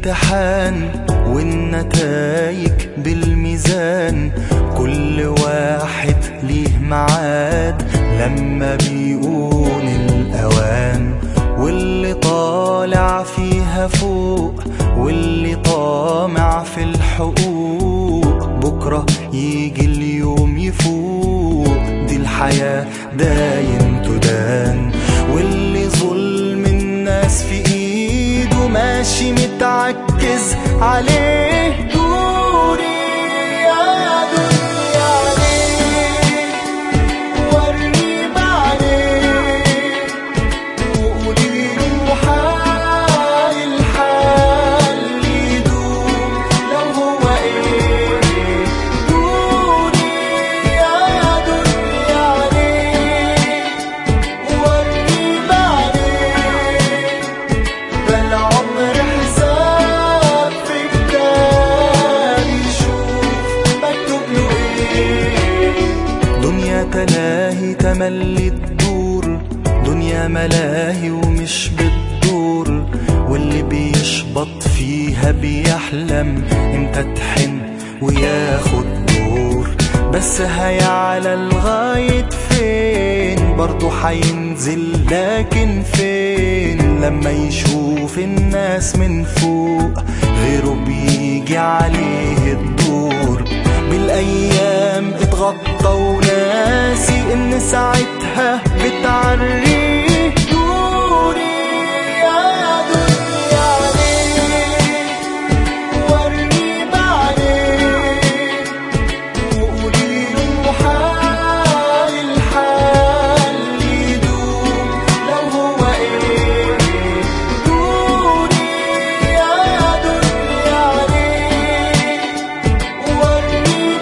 امتحان والنتايج بالميزان كل واحد ليه معاد لما بيقول الأوان واللي طالع فيها فوق واللي طامع في الحقوق بكرة يجي اليوم يفوق دي الحياة داين تدان واللي ظلم الناس في ايده ماشي متعكز عليه دوري يا دنيا عليه ورني بعدين وقولي له حال الحال يدوم لو هو ايه دوري يا دنيا عليه ورني بعدين ده العمر حساب في كتاب يشوف مكتوب له ايه دنيا تلاهي تملي الدور دنيا ملاهي ومش بتدور واللي بيشبط فيها بيحلم امتى تحن وياخد دور بس هيعلى لغاية فين برضه هينزل لكن فين لما يشوف الناس من فوق غيره بيجي عليه الدور بالايام اتغطى وناسي ان ساعتها بتعريه دوري يا دنيا عليه ورني بعدين وقولي له حال الحال يدوم لو هو ايه دوري يا دنيا عليه ورني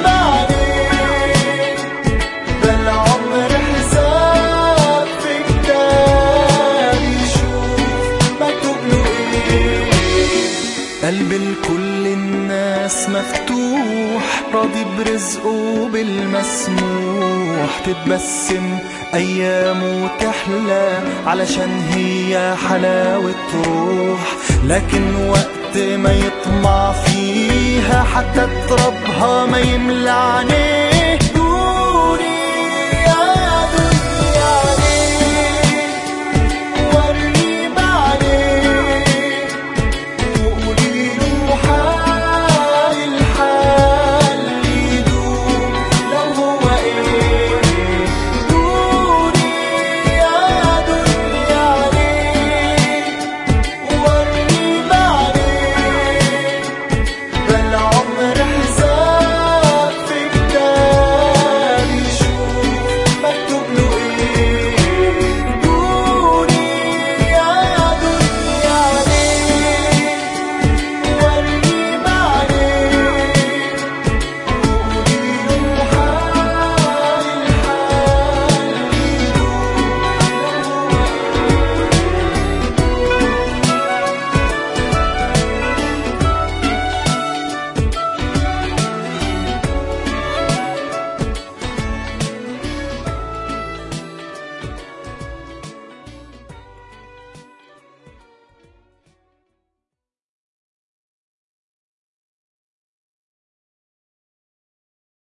بعدين ده العمر حساب في كتاب يشوف مكتوب له ايه قلب لكل الناس مفتوح راضي برزقه بالمسموح تتبسم ايامه تحلى علشان هي حلاوة روح لكن وقت ما يطمع فيها حتى ترابها ما يملى عينيه